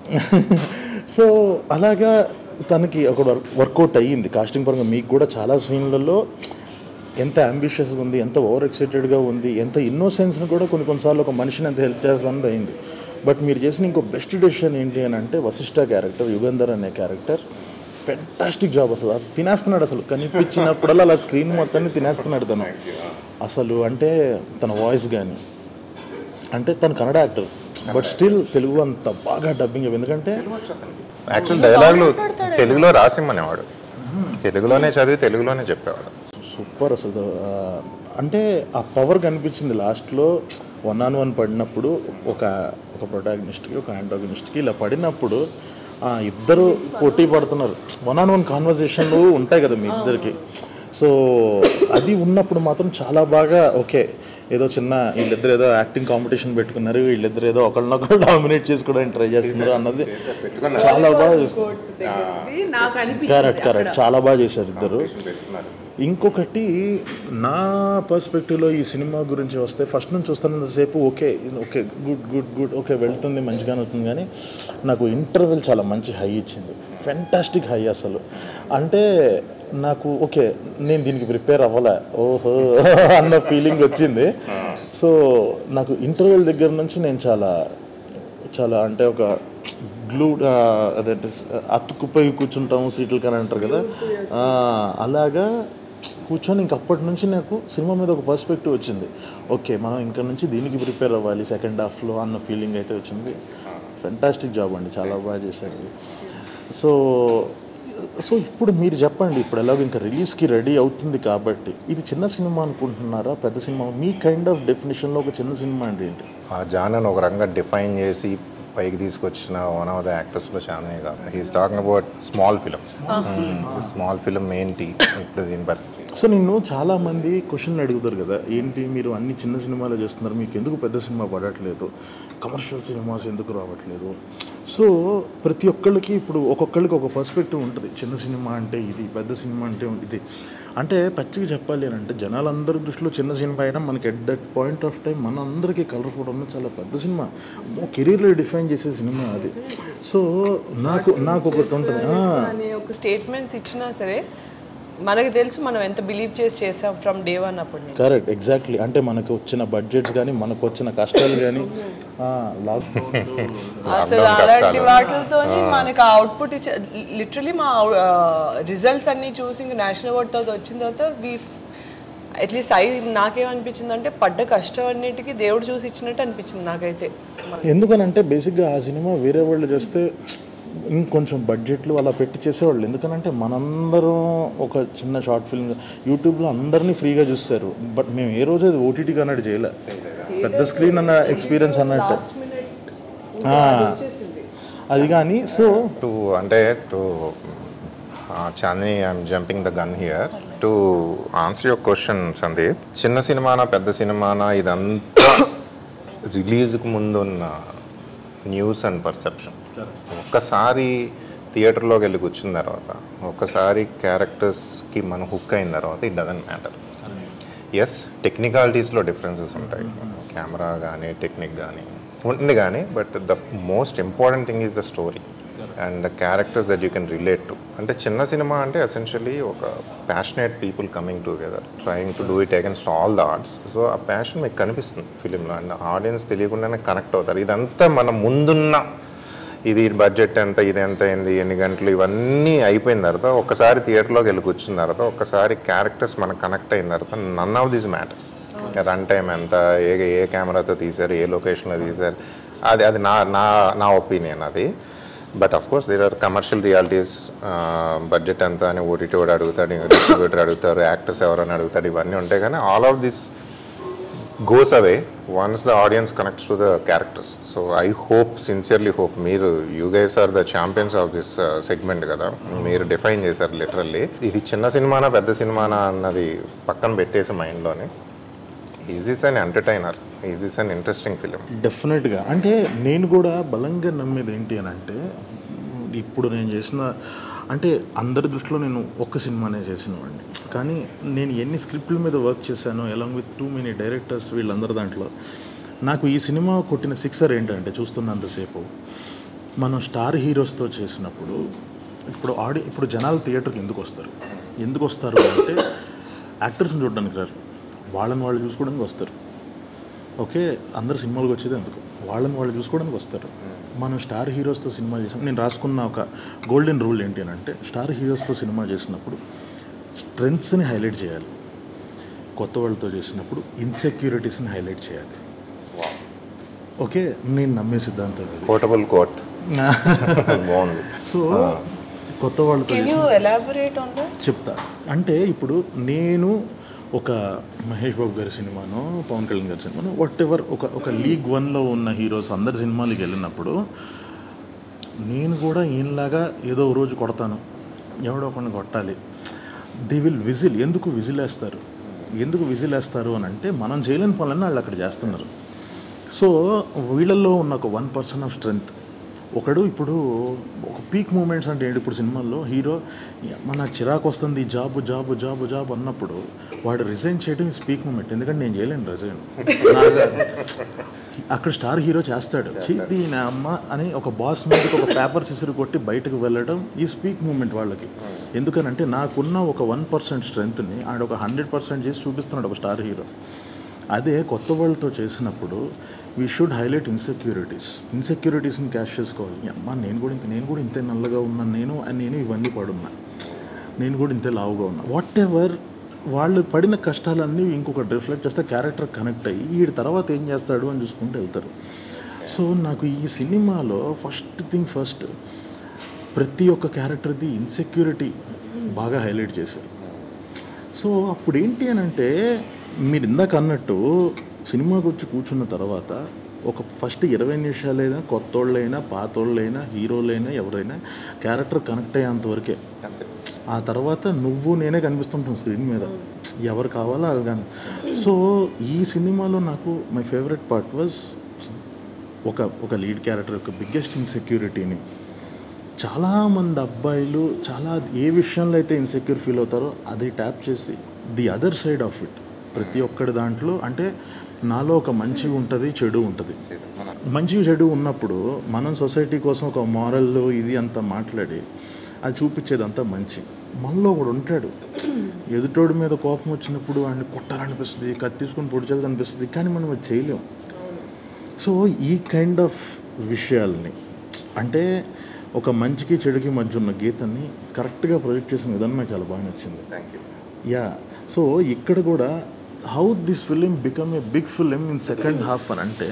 సో అలాగా తనకి ఒక వర్క్ వర్కౌట్ అయ్యింది కాస్టింగ్ పరంగా మీకు కూడా చాలా సీన్లలో ఎంత అంబిషియస్గా ఉంది ఎంత ఓవర్ ఎక్సైటెడ్గా ఉంది ఎంత ఇన్నోసెన్స్ని కూడా కొన్ని కొన్నిసార్లు ఒక మనిషిని ఎంత హెల్ప్ చేస్తుంది అయింది బట్ మీరు చేసిన ఇంకో బెస్ట్ డెసిషన్ ఏంటి అని అంటే వశిష్ఠ క్యారెక్టర్ యుగంధర్ అనే క్యారెక్టర్ ఫెంటాస్టిక్ జాబ్ అసలు అది తినేస్తున్నాడు అసలు కనిపించినప్పుడల్లా అలా స్క్రీన్ మొత్తాన్ని తినేస్తున్నాడు తను అసలు అంటే తన వాయిస్ కానీ అంటే తను Kannada actor but still Telugu అంత బాగా డబ్బింగ్ ఎందుకంటే యాక్చువల్ డైలాగులు తెలుగులో రాసిమ్మనేవాడు తెలుగులోనే చదివి తెలుగులోనే చెప్పేవాడు సూపర్ అసలు ఆ, అంటే ఆ పవర్ కనిపించింది లాస్ట్లో వన్ ఆన్ వన్ పడినప్పుడు ఒక ఒక ప్రొటాగనిస్ట్కి ఒక యాంటాగనిస్ట్కి ఇలా పడినప్పుడు ఆ ఇద్దరు పోటీ పడుతున్నారు వన్ ఆన్ వన్ కాన్వర్జేషన్లు ఉంటాయి కదా మీ ఇద్దరికి సో అది ఉన్నప్పుడు మాత్రం చాలా బాగా ఓకే ఏదో చిన్న వీళ్ళిద్దరు ఏదో యాక్టింగ్ కాంపిటీషన్ పెట్టుకున్నారు వీళ్ళిద్దరు ఏదో ఒకళ్ళనొకళ్ళు డామినేట్ చేసుకోవడానికి ట్రై చేస్తున్నారు అన్నది చాలా బాగా నాకు కరెక్ట్ అనిపించింది కరెక్ట్ చాలా బాగా చేశారు ఇద్దరు ఇంకొకటి నా పర్స్పెక్టివ్లో ఈ సినిమా గురించి వస్తే ఫస్ట్ నుంచి చూస్తున్నంతసేపు okay okay good good good okay వెళ్తుంది మంచిగానే అవుతుంది కానీ నాకు ఇంటర్వెల్ చాలా మంచి హై ఇచ్చింది ఫెంటాస్టిక్ హై అసలు అంటే నాకు ఓకే నేను దీనికి ప్రిపేర్ అవ్వలే ఓహో అన్న ఫీలింగ్ వచ్చింది సో నాకు ఇంటర్వెల్ దగ్గర నుంచి నేను చాలా చాలా అంటే ఒక గ్లూ అదేంటి అతుక్కుపోయి కూర్చుంటాము సీట్లు కానీ అంటారు కదా ఆ, అలాగా కూర్చొని ఇంక అప్పటి నుంచి నాకు సినిమా మీద ఒక పర్స్పెక్టివ్ వచ్చింది ఓకే మనం ఇక్కడ నుంచి దీనికి ప్రిపేర్ అవ్వాలి సెకండ్ హాఫ్లో అన్న ఫీలింగ్ అయితే వచ్చింది ఫెంటాస్టిక్ జాబ్ అండి చాలా బాగా చేశారు సో సో ఇప్పుడు మీరు చెప్పండి ఇప్పుడు ఎలాగో ఇంకా రిలీజ్కి రెడీ అవుతుంది కాబట్టి ఇది చిన్న సినిమా అనుకుంటున్నారా పెద్ద సినిమా మీ కైండ్ ఆఫ్ డెఫినేషన్లో ఒక చిన్న సినిమా అంటే ఏంటి ఆ జానన్ ఒక రంగా డిఫైన్ చేసి పైకి తీసుకొచ్చిన వన్ ఆఫ్ ద యాక్టర్స్లో చాలానే కాదు he's talking about small film small film ఏంటి ఇప్పుడు దీని పరిస్థితి సో నిన్ను చాలా మంది క్వశ్చన్ అడుగుతారు కదా ఏంటి మీరు అన్ని చిన్న సినిమాలు చేస్తున్నారు మీకు ఎందుకు పెద్ద సినిమా పడట్లేదు కమర్షియల్ సినిమాస్ ఎందుకు రావట్లేదు సో ప్రతి ఒక్కళ్ళకి ఇప్పుడు ఒక్కొక్కళ్ళకి ఒక పర్స్పెక్టివ్ ఉంటుంది చిన్న సినిమా అంటే ఇది పెద్ద సినిమా అంటే ఇది అంటే పచ్చిగా చెప్పాలి అని అంటే జనాలందరి దృష్టిలో చిన్న సినిమా అయినా మనకి at that point of time మనందరికీ కలర్ఫుల్ ఉన్న చాలా పెద్ద సినిమా కెరీర్లో డిఫైన్ చేసే సినిమా అది సో నాకు నాకు ఒకటి ఉంటుంది ఆ, అనే ఒక స్టేట్మెంట్స్ ఇచ్చినా సరే మనకు తెలుసు మనం ఎంత బిలీవ్ చేసి చేసాం ఫ్రమ్ డే వన్ అప్పటి నుంచి కరెక్ట్ ఎగ్జాక్ట్లీ అంటే మనకు వచ్చిన బడ్జెట్స్ కానీ మనకు వచ్చిన కష్టాలు కానీ లాక్డౌన్ అసలు అలాంటి వాటితో మనకి ఆ అవుట్పుట్ లిటరలీ మా రిజల్ట్స్ అన్ని చూసి ఇంకా నేషనల్ అవార్డ్ తర్వాత వచ్చిన తర్వాత వీ అట్లీస్ట్ ఐ నాకేమనిపించింది అంటే పడ్డ కష్టం అన్నిటికీ దేవుడు చూసి ఇచ్చినట్టు అనిపించింది నాకైతే ఎందుకనంటే బేసిక్గా ఆ సినిమా వేరే వాళ్ళు చేస్తే ఇంకొంచెం బడ్జెట్లు అలా పెట్టి చేసేవాళ్ళు ఎందుకనంటే మనందరం ఒక చిన్న షార్ట్ ఫిల్మ్ యూట్యూబ్లో అందరినీ ఫ్రీగా చూస్తారు బట్ మేము ఏ రోజు అది ఓటీటీ అన్నట్టు చేయలే పెద్ద స్క్రీన్ అన్న ఎక్స్పీరియన్స్ అన్నట్టు ఆ, అది కానీ సో టు అంటే to Chandini I'm jumping the gun here to answer your question Sandeep చిన్న సినిమానా పెద్ద సినిమానా ఇదంతా రిలీజ్కి ముందు ఉన్న న్యూస్ అండ్ పర్సెప్షన్ ఒక్కసారి థియేటర్లోకి వెళ్ళి కూర్చున్న తర్వాత ఒక్కసారి క్యారెక్టర్స్కి మనం హుక్ అయిన తర్వాత ఇట్ డజంట్ మ్యాటర్ ఎస్ టెక్నికాలిటీస్లో డిఫరెన్సెస్ ఉంటాయి కెమెరా కానీ టెక్నిక్ కానీ ఉంటుంది కానీ but the most important thing is the story and the characters that you can relate to అంటే చిన్న సినిమా అంటే ఎసెన్షియలీ ఒక passionate people coming together trying to do it against all the arts so ఆ passion మీకు కనిపిస్తుంది ఫిలింలో and audience తెలియకుండానే కనెక్ట్ అవుతారు ఇదంతా మన ముందున్న ఇది బడ్జెట్ ఎంత ఇది ఎంత అయింది ఎన్ని గంటలు ఇవన్నీ అయిపోయిన తర్వాత ఒక్కసారి థియేటర్లోకి వెళ్ళి కూర్చున్న తర్వాత ఒక్కసారి క్యారెక్టర్స్ మనకు కనెక్ట్ అయిన తర్వాత none of these matters run time ఎంత ఏ ఏ కెమెరాతో తీశారు ఏ లొకేషన్లో తీశారు అది అది నా నా నా ఒపీనియన్ అది but of course there are commercial realities budget ఎంత అని ఓటీటీ వాడు అడుగుతాడు డిస్ట్రిబ్యూటర్ అడుగుతారు యాక్టర్స్ ఎవరని అడుగుతాడు ఇవన్నీ ఉంటాయి కానీ all of this goes away once the audience connects to the characters. So I hope, sincerely hope, మీరు you guys are the champions of this segment కదా మీరు డిఫైన్ చేశారు లిటరల్లీ ఇది చిన్న సినిమానా పెద్ద సినిమానా అన్నది పక్కన పెట్టేసి మైండ్లోనే is this an entertainer is this an interesting film డెఫినెట్గా అంటే నేను కూడా బలంగా నమ్మేది ఏంటి అని అంటే ఇప్పుడు నేను చేసిన అంటే అందరి దృష్టిలో నేను ఒక్క సినిమానే చేసినవాడిని కానీ నేను ఎన్ని స్క్రిప్ట్ల మీద వర్క్ చేశానో along with too many directors వీళ్ళందరి దాంట్లో నాకు ఈ సినిమా కొట్టిన సిక్సర్ ఏంటంటే చూస్తున్నంతసేపు మనం స్టార్ హీరోస్తో చేసినప్పుడు ఇప్పుడు ఆడి ఇప్పుడు జనాలు థియేటర్కి ఎందుకు వస్తారు ఎందుకు వస్తారు అంటే యాక్టర్స్ని చూడడానికి రారు వాళ్ళని వాళ్ళు చూసుకోవడానికి వస్తారు ఓకే అందరు సినిమాలకు వచ్చేది ఎందుకు వాళ్ళని వాళ్ళు చూసుకోవడానికి వస్తారు మనం స్టార్ హీరోస్తో సినిమా చేసాం నేను రాసుకున్న ఒక గోల్డెన్ రూల్ ఏంటి అని అంటే స్టార్ హీరోస్తో సినిమా చేసినప్పుడు స్ట్రెంగ్స్ని హైలైట్ చేయాలి కొత్త వాళ్ళతో చేసినప్పుడు ఇన్సెక్యూరిటీస్ని హైలైట్ చేయాలి ఓకే నేను నమ్మే సిద్ధాంతం ఇది పోర్టబుల్ కోట్ బాగుంది సో కొత్త వాళ్ళతో కెన్ చేసిన యూ ఎలాబొరేట్ ఆన్ దట్ చెప్తా అంటే ఇప్పుడు నేను ఒక మహేష్ బాబు గారి సినిమానో పవన్ కళ్యాణ్ గారి సినిమానో వాట్ ఎవర్ ఒక ఒక లీగ్ వన్లో ఉన్న హీరోస్ అందరి సినిమాలకి వెళ్ళినప్పుడు నేను కూడా ఈయనలాగా ఏదో ఓ రోజు కొడతాను ఎవడో ఒకరిని కొట్టాలి ది విల్ విజిల్ ఎందుకు విజిల్ వేస్తారు ఎందుకు విజిల్ వేస్తారు అని అంటే మనం చేయలేని పనులన్నీ వాళ్ళు అక్కడ చేస్తున్నారు సో వీళ్ళల్లో ఉన్న ఒక వన్ పర్సన్ ఆఫ్ స్ట్రెంగ్త్ ఒకడు ఇప్పుడు ఒక పీక్ మూమెంట్స్ అంటే ఏంటి ఇప్పుడు సినిమాల్లో హీరో మన చిరాకు వస్తుంది జాబ్ జాబ్ జాబ్ జాబ్ అన్నప్పుడు వాడు రిజైన్ చేయడం ఇస్ పీక్ మూమెంట్ ఎందుకంటే నేను చేయలేను రిజైన్ అక్కడ స్టార్ హీరో చేస్తాడు చిది నా అమ్మ అని ఒక బాస్ మీదకి ఒక పేపర్ సిసురు కొట్టి బయటకు వెళ్ళడం ఈ స్పీక్ మూమెంట్ వాళ్ళకి ఎందుకనంటే నాకున్న ఒక వన్ పర్సెంట్ స్ట్రెంగ్త్ని ఆడ ఒక హండ్రెడ్ పర్సెంట్ చేసి చూపిస్తున్నాడు ఒక స్టార్ హీరో అదే కొత్త వాళ్ళతో చేసినప్పుడు వీ షుడ్ హైలైట్ ఇన్సెక్యూరిటీస్ ఇన్సెక్యూరిటీస్ని క్యాష్ చేసుకోవాలి అమ్మా నేను కూడా ఇంత నేను కూడా ఇంతే నల్లగా ఉన్నాను నేను అని నేను ఇవన్నీ పడున్నా నేను కూడా ఇంతే లావుగా ఉన్నా వాట్ ఎవర్ వాళ్ళు పడిన కష్టాలన్నీ ఇంకొకటి రిఫ్లెక్ట్ చేస్తే క్యారెక్టర్ కనెక్ట్ అయ్యి వీడి తర్వాత ఏం చేస్తాడు అని చూసుకుంటూ వెళ్తారు సో నాకు ఈ సినిమాలో ఫస్ట్ థింగ్ ఫస్ట్ ప్రతి ఒక్క క్యారెక్టర్ది ఇన్సెక్యూరిటీ బాగా హైలైట్ చేశారు సో అప్పుడు ఏంటి అని అంటే మీరు ఇందాక అన్నట్టు సినిమాకి వచ్చి కూర్చున్న తర్వాత ఒక ఫస్ట్ ఇరవై నిమిషాలైనా కొత్త వాళ్ళైనా పాత వాళ్ళైనా హీరోలైనా ఎవరైనా క్యారెక్టర్ కనెక్ట్ అయ్యేంత వరకే అంతే ఆ తర్వాత నువ్వు నేనే కనిపిస్తుంటాం స్క్రీన్ మీద ఎవరు కావాలో అది కానీ సో ఈ సినిమాలో నాకు మై ఫేవరెట్ పార్ట్ వాజ్ ఒక ఒక లీడ్ క్యారెక్టర్ యొక్క బిగ్గెస్ట్ ఇన్సెక్యూరిటీని చాలామంది అబ్బాయిలు చాలా ఏ విషయంలో అయితే ఇన్సెక్యూర్ ఫీల్ అవుతారో అది ట్యాప్ చేసి the other side of it ప్రతి ఒక్కటి దాంట్లో అంటే నాలో ఒక మంచి ఉంటుంది చెడు ఉంటుంది మంచి చెడు ఉన్నప్పుడు మనం సొసైటీ కోసం ఒక మారల్ ఇది అంతా మాట్లాడి అది చూపించేదంతా మంచి మనలో ఒకడు ఉంటాడు ఎదుటోడి మీద కోపం వచ్చినప్పుడు వాడిని కొట్టాలనిపిస్తుంది కత్తి తీసుకొని పొడిచేది అనిపిస్తుంది కానీ మనం అది చేయలేం సో ఈ కైండ్ ఆఫ్ విషయాల్ని అంటే ఒక మంచికి చెడుకి మధ్య ఉన్న గీతని కరెక్ట్గా ప్రొజెక్ట్ చేసిన విధానం నాకు చాలా బాగా నచ్చింది థ్యాంక్ యూ యా సో ఇక్కడ కూడా how this film become a big film in second half అని అంటే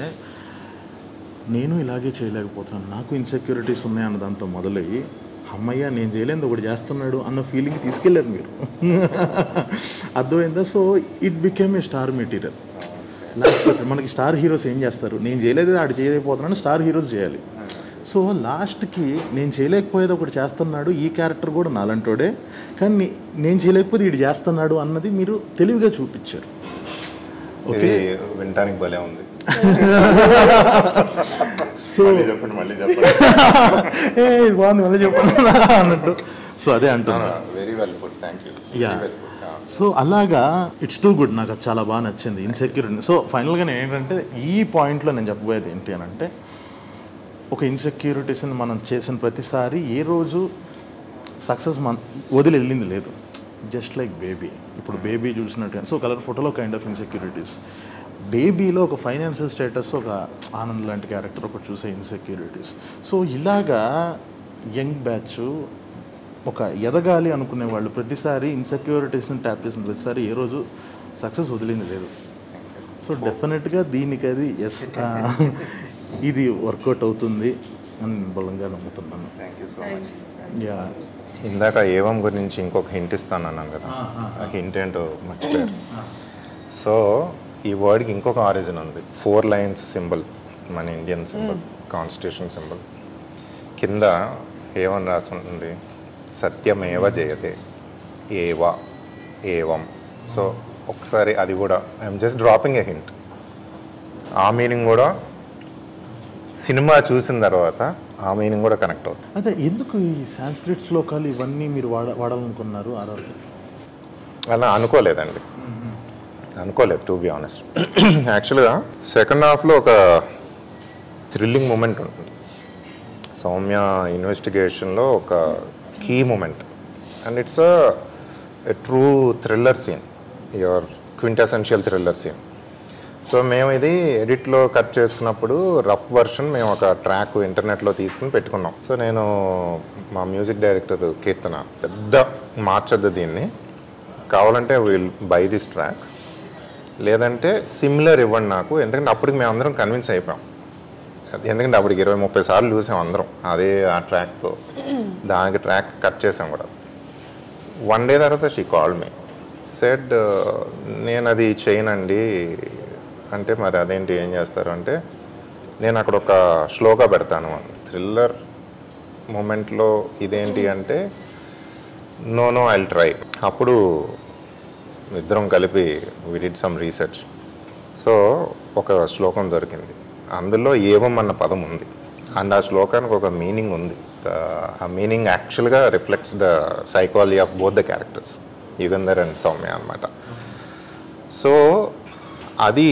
నేను ఇలాగే చేయలేకపోతున్నాను నాకు ఇన్సెక్యూరిటీస్ ఉన్నాయి అన్న దాంతో మొదలయ్యి అమ్మయ్య నేను చేయలేదు ఒకటి చేస్తున్నాడు అన్న ఫీలింగ్ తీసుకెళ్ళారు మీరు అర్థమైందా so it became a star material last మనకి స్టార్ హీరోస్ ఏం చేస్తారు నేను చేయలేదు ఆడు చేయలేకపోతున్నాను స్టార్ హీరోస్ చేయాలి సో లాస్ట్కి నేను చేయలేకపోయేది ఒకటి చేస్తున్నాడు ఈ క్యారెక్టర్ కూడా నాలంటోడే కానీ నే- నేను చేయలేకపోతే వీడు చేస్తున్నాడు అన్నది మీరు తెలివిగా చూపించారు ఓకే ఇది వినటానికి భలే ఉంది సో మళ్ళీ చెప్పండి మళ్ళీ చెప్పండి ఏ ఇది బాగుంది మళ్ళీ చెప్పండి అన్నట్టు సో అదే అంటున్నా very well good thank you Yeah. So అలాగా ఇట్స్ టూ గుడ్ నాకు అది చాలా బాగా నచ్చింది ఇన్సెక్యూరిటీ సో ఫైనల్గా నేను ఏంటంటే ఈ పాయింట్లో నేను చెప్పబోయేది ఏంటి అని అంటే ఒక ఇన్సెక్యూరిటీస్ని మనం చేసిన ప్రతిసారి ఏ రోజు సక్సెస్ మన వదిలి వెళ్ళింది లేదు జస్ట్ లైక్ బేబీ ఇప్పుడు బేబీ చూసినట్టు సో కలర్ ఫోటోలో కైండ్ ఆఫ్ ఇన్సెక్యూరిటీస్ బేబీలో ఒక ఫైనాన్షియల్ స్టేటస్ ఒక ఆనంద్ లాంటి క్యారెక్టర్ ఒకటి చూసే ఇన్సెక్యూరిటీస్ సో ఇలాగా యంగ్ బ్యాచ్ ఒక ఎదగాలి అనుకునే వాళ్ళు ప్రతిసారి ఇన్సెక్యూరిటీస్ని ట్యాప్ చేసిన ప్రతిసారి ఏ రోజు సక్సెస్ వదిలింది లేదు సో డెఫినెట్గా దీనికి అది ఎస్ ఇది వర్కౌట్ అవుతుంది అని నేను బలంగా నమ్ముతున్నాను thank you so much ya ఇందాక ఏవం గురించి ఇంకొక హింట్ ఇస్తాను అన్నాను కదా ఆ హింట్ ఏంటో మర్చిపోయారు సో ఈ వర్డ్కి ఇంకొక ఆరిజిన్ ఉంది ఫోర్ లైన్స్ సింబల్ మన ఇండియన్ సింబల్ కాన్స్టిట్యూషన్ సింబల్ కింద ఏమని రాసి ఉంటుంది సత్యమేవ జయతే ఏవ ఏవం సో ఒకసారి అది కూడా I'm just dropping a hint ఆ మీనింగ్ కూడా సినిమా చూసిన తర్వాత ఆ మీనింగ్ కూడా కనెక్ట్ అవుతుంది అదే ఎందుకు ఈ సాంస్క్రిట్ శ్లోకాలు ఇవన్నీ మీరు వాడ వాడాలనుకున్నారు ఆర్ఆర్ అలా అనుకోలేదండి అనుకోలేదు టు బి ఆనెస్ట్ యాక్చువల్గా సెకండ్ హాఫ్లో ఒక థ్రిల్లింగ్ మూమెంట్ ఉంటుంది సౌమ్య ఇన్వెస్టిగేషన్లో ఒక key moment and it's a true thriller scene your quintessential thriller scene so మేము ఇది ఎడిట్లో కట్ చేసుకున్నప్పుడు రఫ్ వర్షన్ మేము ఒక ట్రాక్ ఇంటర్నెట్లో తీసుకుని పెట్టుకున్నాం సో నేను మా మ్యూజిక్ డైరెక్టర్ కీర్తన పెద్ద మార్చొద్దు దీన్ని కావాలంటే విల్ బై దిస్ ట్రాక్ లేదంటే సిమిలర్ ఇవ్వండి నాకు ఎందుకంటే అప్పటికి మేము అందరం కన్విన్స్ అయిపోయాం ఎందుకంటే అప్పటికి ఇరవై ముప్పై సార్లు చూసాం అందరం అదే ఆ ట్రాక్తో దానికి ట్రాక్ కట్ చేసాం కూడా వన్ డే తర్వాత షీ కాల్ మీ సెడ్ నేను అది చేయనండి అంటే మరి అదేంటి ఏం చేస్తారు అంటే నేను అక్కడ ఒక శ్లోక పెడతాను థ్రిల్లర్ మూమెంట్లో ఇదేంటి అంటే నో నో ఐల్ ట్రై అప్పుడు ఇద్దరం కలిపి we did some research so ఒక శ్లోకం దొరికింది అందులో ఏవం అన్న పదం ఉంది అండ్ ఆ శ్లోకానికి ఒక మీనింగ్ ఉంది ద- ఆ మీనింగ్ యాక్చువల్గా reflects the psychology of both the characters Yugandhar and Soumya అనమాట సో అది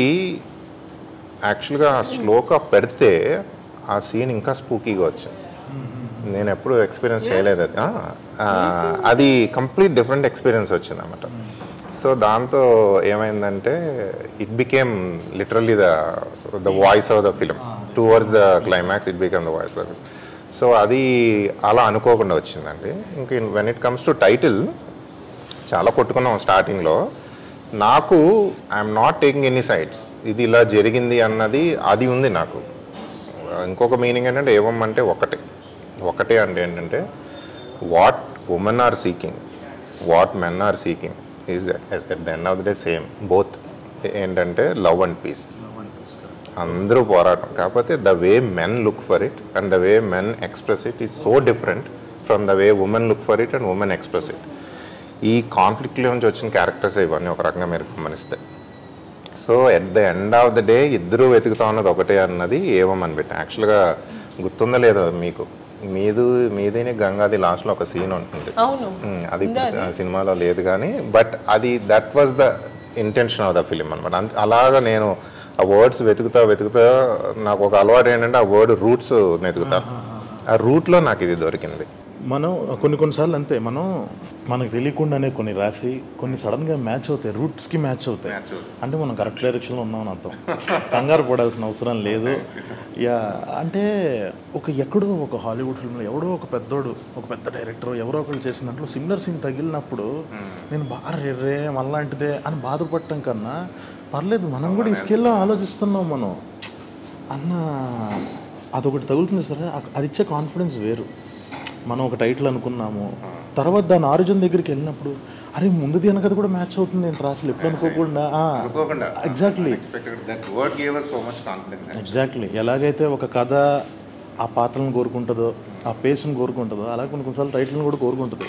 యాక్చువల్గా ఆ శ్లోక పెడితే ఆ సీన్ ఇంకా స్పూకీగా వచ్చింది నేను ఎప్పుడు ఎక్స్పీరియన్స్ చేయలేదు అది ఆ, ఆ, అది కంప్లీట్ డిఫరెంట్ ఎక్స్పీరియన్స్ వచ్చింది అనమాట సో దాంతో ఏమైందంటే it became literally the the voice of the film towards the climax it became the voice of the so అది అలా అనుకోకుండా వచ్చిందండి ఇంక when it comes to title చాలా కొట్టుకున్నాం స్టార్టింగ్లో నాకు I'm not taking any sides ఇది ఇలా జరిగింది అన్నది అది ఉంది నాకు ఇంకొక మీనింగ్ ఏంటంటే ఏవం అంటే ఒకటే ఒకటే అంటే ఏంటంటే what women are seeking what men are seeking is at the end of the day same both ఏంటంటే లవ్ అండ్ పీస్ అందరూ పోరాటం కాకపోతే the way men look for it and the way men express it is so different from the way women look for it and women express it ఈ కాన్ఫ్లిక్ట్లో నుంచి వచ్చిన characters ఇవన్నీ ఒక రకంగా మీరు గమనిస్తే so at the end of the day ఇద్దరు వెతుకుతా ఉన్నది ఒకటే అన్నది ఏమని పెట్టి యాక్చువల్గా గుర్తుందా లేదో మీకు మీదు మీదిని గంగాది లాస్ట్లో ఒక సీన్ ఉంటుంది అవును మ్మ్. అది ఇప్పుడు సి- సినిమాలో లేదు కానీ బట్ అది that was the intention of the film అనమాట అంత అలాగా నేను ఆ వర్డ్స్ వెతుకుతా వెతుకుతా నాకు ఒక అలవాటు ఏంటంటే ఆ వర్డ్ రూట్స్ వెతుకుతా ఆ రూట్లో నాకు ఇది దొరికింది మనం కొన్ని కొన్నిసార్లు అంతే మనం మనకు తెలియకుండానే కొన్ని రాసి కొన్ని సడన్గా మ్యాచ్ అవుతాయి రూట్స్కి మ్యాచ్ అవుతాయి అంటే మనం కరెక్ట్ డైరెక్షన్లో ఉన్నామని అర్థం కంగారు పడాల్సిన అవసరం లేదు యా అంటే ఒక ఎక్కడో ఒక హాలీవుడ్ ఫిల్మ్లో ఎవడో ఒక పెద్దోడు ఒక పెద్ద డైరెక్టర్ ఎవరో ఒకరు చేసిన దాంట్లో సిమిలర్ సీన్ తగిలినప్పుడు నేను బాగా రే మనలాంటిదే అని బాధపడటం కన్నా పర్లేదు మనం కూడా ఈ స్కేల్లో ఆలోచిస్తున్నాం మనం అన్న అదొకటి తగులుతుంది సరే అ- అది ఇచ్చే కాన్ఫిడెన్స్ వేరు మనం ఒక టైటిల్ అనుకున్నాము తర్వాత దాని ఆరిజిన్ దగ్గరికి వెళ్ళినప్పుడు అరే ముందుది వెనకది కూడా మ్యాచ్ అవుతుంది ఏంట్రా అసలు ఎప్పుడు అనుకోకుండా ఎగ్జాక్ట్లీ ఎగ్జాక్ట్లీ ఎలాగైతే ఒక కథ ఆ పాత్రలను కోరుకుంటుందో ఆ పేస్ని కోరుకుంటుందో అలా కొన్ని కొన్నిసార్లు టైటిల్ని కూడా కోరుకుంటుంది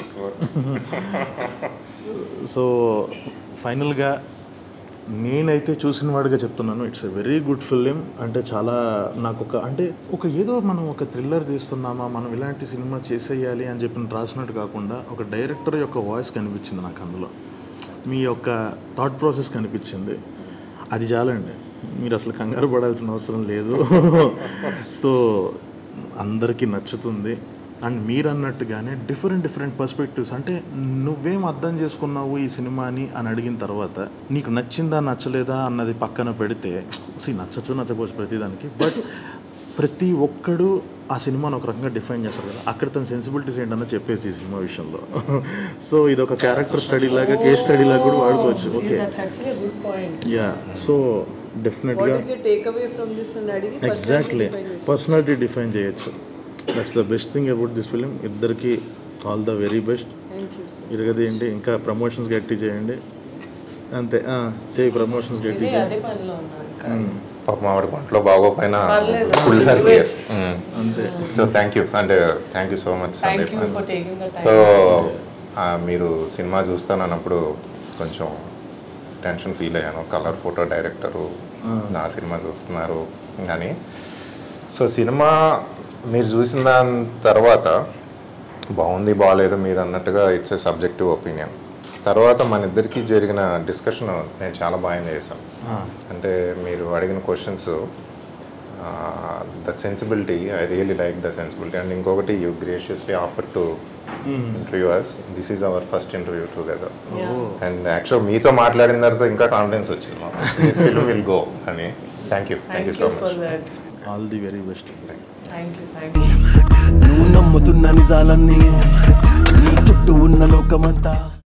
సో ఫైనల్గా నేనైతే చూసిన వాడిగా చెప్తున్నాను it's a very good film అంటే చాలా నాకు ఒక అంటే ఒక ఏదో మనం ఒక థ్రిల్లర్ తీస్తున్నామా మనం ఇలాంటి సినిమా చేసేయాలి అని చెప్పి రాసినట్టు కాకుండా ఒక డైరెక్టర్ యొక్క వాయిస్ కనిపించింది నాకు అందులో మీ యొక్క థాట్ ప్రాసెస్ కనిపించింది అది చాలండి మీరు అసలు కంగారు పడాల్సిన అవసరం లేదు సో అందరికీ నచ్చుతుంది అండ్ మీరు అన్నట్టుగానే డిఫరెంట్ డిఫరెంట్ పర్స్పెక్టివ్స్ అంటే నువ్వేం అర్థం చేసుకున్నావు ఈ సినిమాని అని అడిగిన తర్వాత నీకు నచ్చిందా నచ్చలేదా అన్నది పక్కన పెడితే సి నచ్చచ్చు నచ్చకపోవచ్చు ప్రతిదానికి బట్ ప్రతి ఒక్కడు ఆ సినిమాను ఒక రకంగా డిఫైన్ చేస్తారు కదా అక్కడ తన సెన్సిబిలిటీస్ ఏంటన్నా చెప్పేసి ఈ సినిమా విషయంలో సో ఇది ఒక క్యారెక్టర్ స్టడీ లాగా కేస్ స్టడీ లాగా కూడా వాడుకోవచ్చు okay That's actually a good point. Ya so What డెఫినెట్గా is your takeaway from this and అడిగి ఎగ్జాక్ట్లీ personality define చేసి- పర్సనాలిటీ డిఫైన్ చేయొచ్చు that's the best thing about this film ఇద్దరికి all the very best Thank you, sir. ఇరగదేయండి ఇంకా promotions గట్టి చేయండి అంతే ఆ, చేయి ప్రమోషన్స్ గట్టి ఇది చేయండి అదే పనిలో ఉన్నా ఇంకా. పాపం ఆవిడ ఒంట్లో బాగోపోయినా పర్లేదు. Full Do it. అంతే సో థ్యాంక్ యూ అంటే thank you so much Thank you for taking the time. So మీరు సినిమా చూస్తానన్నప్పుడు కొంచెం టెన్షన్ ఫీల్ అయ్యాను కలర్ ఫోటో డైరెక్టరు నా సినిమా చూస్తున్నారు అని సో సినిమా మీరు చూసిన దాని తర్వాత బాగుంది బాగాలేదు మీరు అన్నట్టుగా ఇట్స్ ఏ సబ్జెక్టివ్ ఒపీనియన్ తర్వాత మన ఇద్దరికి జరిగిన డిస్కషన్ నేను చాలా బాగా చేశాను ఆ, అంటే మీరు అడిగిన questions the sensibility I really like the sensibility and ఇంకొకటి you graciously offer to interview us this is our first interview together and actual మీతో మాట్లాడిన తర్వాత ఇంకా కాన్ఫిడెన్స్ వచ్చింది మాకు విల్ గో అని thank you thank you Thank so you for much that. All the very best Thank you, thank you. నువ్వు నమ్ముతున్న నిజాలన్నీ నీ చుట్టూ ఉన్న లోకమంతా